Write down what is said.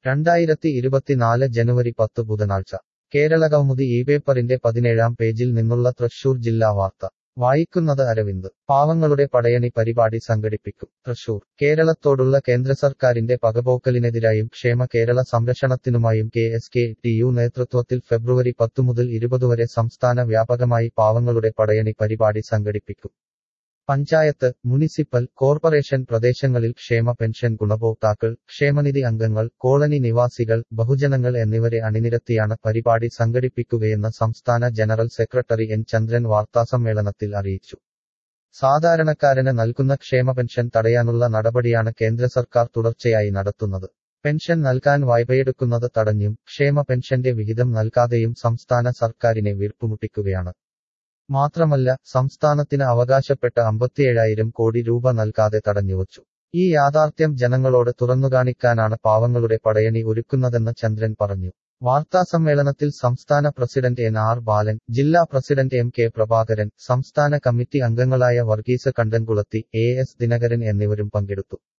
രണ്ടായിരത്തി ഇരുപത്തിനാല് ജനുവരി പത്ത് ബുധനാഴ്ച കേരളകൗമുദി ഈ പേപ്പറിന്റെ പതിനേഴാം പേജിൽ നിന്നുള്ള തൃശൂർ ജില്ലാ വാർത്ത വായിക്കുന്നത് അരവിന്ദ് പാവങ്ങളുടെ പടയണി പരിപാടി സംഘടിപ്പിക്കും തൃശൂർ കേരളത്തോടുള്ള കേന്ദ്ര സർക്കാരിന്റെ പകപോക്കലിനെതിരായും ക്ഷേമ കേരള സംരക്ഷണത്തിനുമായും K S K T U നേതൃത്വത്തിൽ ഫെബ്രുവരി പത്തു മുതൽ ഇരുപത് വരെ സംസ്ഥാന വ്യാപകമായി പാവങ്ങളുടെ പടയണി പരിപാടി സംഘടിപ്പിക്കും പഞ്ചായത്ത് മുനിസിപ്പൽ കോർപ്പറേഷൻ പ്രദേശങ്ങളിൽ ക്ഷേമ പെൻഷൻ ഗുണഭോക്താക്കൾ ക്ഷേമനിധി അംഗങ്ങൾ കോളനി നിവാസികൾ ബഹുജനങ്ങൾ എന്നിവരെ അണിനിരത്തിയാണ് പരിപാടി സംഘടിപ്പിക്കുകയെന്ന് സംസ്ഥാന ജനറൽ സെക്രട്ടറി എൻ ചന്ദ്രൻ വാർത്താസമ്മേളനത്തിൽ അറിയിച്ചു സാധാരണക്കാരന് നൽകുന്ന ക്ഷേമ പെൻഷൻ തടയാനുള്ള നടപടിയാണ് കേന്ദ്ര സർക്കാർ തുടർച്ചയായി നടത്തുന്നത് പെൻഷൻ നൽകാൻ വായ്പയെടുക്കുന്നത് തടഞ്ഞും ക്ഷേമ പെൻഷന്റെ വിഹിതം നൽകാതെയും സംസ്ഥാന സർക്കാരിനെ വീർപ്പുമുട്ടിക്കുകയാണ് മാത്രമല്ല സംസ്ഥാനത്തിന് അവകാശപ്പെട്ട അമ്പത്തിയേഴായിരം കോടി രൂപ നൽകാതെ തടഞ്ഞുവച്ചു ഈ യാഥാർത്ഥ്യം ജനങ്ങളോട് തുറന്നുകാണിക്കാനാണ് പാവങ്ങളുടെ പടയണി ഒരുക്കുന്നതെന്ന് ചന്ദ്രൻ പറഞ്ഞു വാർത്താസമ്മേളനത്തിൽ സംസ്ഥാന പ്രസിഡന്റ് എൻ ആർ ബാലൻ ജില്ലാ പ്രസിഡന്റ് എം കെ പ്രഭാകരൻ സംസ്ഥാന കമ്മിറ്റി അംഗങ്ങളായ വർഗീസ് കണ്ടൻകുളത്തി എ എസ് ദിനകരൻ എന്നിവരും പങ്കെടുത്തു